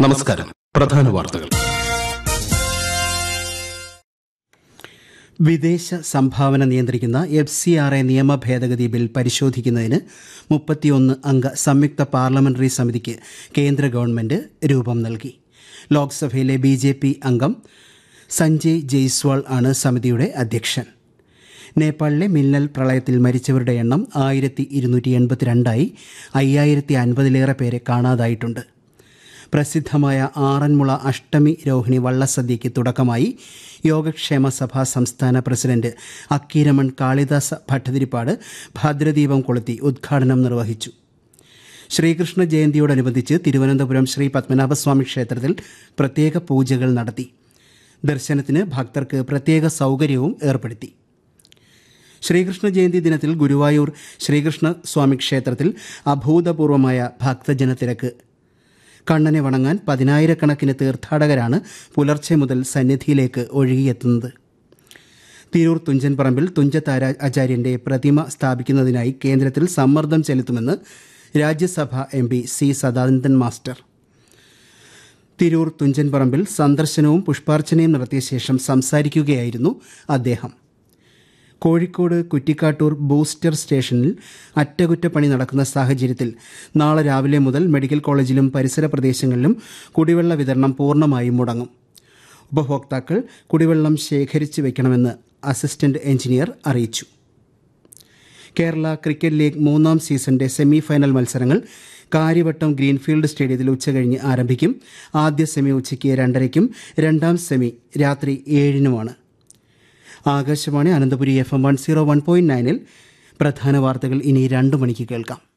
നമസ്കാരം പ്രധാന വാർത്തകൾ വിദേശ സംഭാവന നിയന്ത്രിക്കുന്ന എഫ് സി ആർ എ നിയമ ഭേദഗതി ബിൽ പരിശോധിക്കുന്നതിന് മുപ്പത്തിയൊന്ന് അംഗ സംയുക്ത പാർലമെന്ററി സമിതിക്ക് കേന്ദ്ര ഗവൺമെന്റ് രൂപം നൽകി ലോക്സഭയിലെ ബി ജെ പി അംഗം സഞ്ജയ് ജയ്സ്വാൾ ആണ് സമിതിയുടെ അധ്യക്ഷൻ നേപ്പാളിലെ മിന്നൽ പ്രളയത്തിൽ മരിച്ചവരുടെ എണ്ണം ആയിരത്തി ഇരുന്നൂറ്റി എൺപത്തിരണ്ടായി അയ്യായിരത്തി അൻപതിലേറെ പേരെ കാണാതായിട്ടുണ്ട് പ്രസിദ്ധമായ ആറന്മുള അഷ്ടമി രോഹിണി വള്ളസദ്യയ്ക്ക് തുടക്കമായി യോഗക്ഷേമ സഭാ സംസ്ഥാന പ്രസിഡന്റ് അക്കീരമൺ കാളിദാസ ഭട്ടതിരിപ്പാട് ഭദ്രദീപം കൊളുത്തി ഉദ്ഘാടനം നിർവഹിച്ചു ശ്രീകൃഷ്ണ ജയന്തിയോടനുബന്ധിച്ച് തിരുവനന്തപുരം ശ്രീ പത്മനാഭസ്വാമി ക്ഷേത്രത്തിൽ പ്രത്യേക പൂജകൾ നടത്തി ദർശനത്തിന് ഭക്തർക്ക് പ്രത്യേക സൗകര്യവും ഏർപ്പെടുത്തി ശ്രീകൃഷ്ണ ജയന്തി ദിനത്തിൽ ഗുരുവായൂർ ശ്രീകൃഷ്ണ സ്വാമി ക്ഷേത്രത്തിൽ അഭൂതപൂർവമായ ഭക്തജന തിരക്ക് കണ്ണനെ വണങ്ങാൻ പതിനായിരക്കണക്കിന് തീർത്ഥാടകരാണ് പുലർച്ചെ മുതൽ സന്നിധിയിലേക്ക് ഒഴുകിയെത്തുന്നത് തിരൂർ തുഞ്ചൻപറമ്പിൽ തുഞ്ചത്താര ആചാര്യന്റെ പ്രതിമ സ്ഥാപിക്കുന്നതിനായി കേന്ദ്രത്തിൽ സമ്മർദ്ദം ചെലുത്തുമെന്ന് Rajyasabha M P C Sadanandan master Tirur തുഞ്ചൻപറമ്പിൽ സന്ദർശനവും പുഷ്പാർച്ചനയും നടത്തിയ ശേഷം സംസാരിക്കുകയായിരുന്നു അദ്ദേഹം കോഴിക്കോട് കുറ്റിക്കാട്ടൂർ ബൂസ്റ്റർ സ്റ്റേഷനിൽ അറ്റകുറ്റപ്പണി നടക്കുന്ന സാഹചര്യത്തിൽ നാളെ രാവിലെ മുതൽ മെഡിക്കൽ കോളേജിലും പരിസര പ്രദേശങ്ങളിലും കുടിവെള്ള വിതരണം പൂർണ്ണമായും മുടങ്ങും ഉപഭോക്താക്കൾ കുടിവെള്ളം ശേഖരിച്ചു വയ്ക്കണമെന്ന് അസിസ്റ്റന്റ് എഞ്ചിനീയർ അറിയിച്ചു കേരള ക്രിക്കറ്റ് ലീഗ് മൂന്നാം സീസണിന്റെ സെമി ഫൈനൽ മത്സരങ്ങൾ കാര്യവട്ടം ഗ്രീൻഫീൽഡ് സ്റ്റേഡിയത്തിൽ ഉച്ചകഴിഞ്ഞ് ആരംഭിക്കും ആദ്യ സെമി ഉച്ചയ്ക്ക് രണ്ടരയ്ക്കും രണ്ടാം സെമി രാത്രി ഏഴിനുമാണ് Akashvani Ananthapuri F M one zero one point നയനിൽ പ്രധാന വാർത്തകൾ ഇനി രണ്ടു മണിക്ക് കേൾക്കാം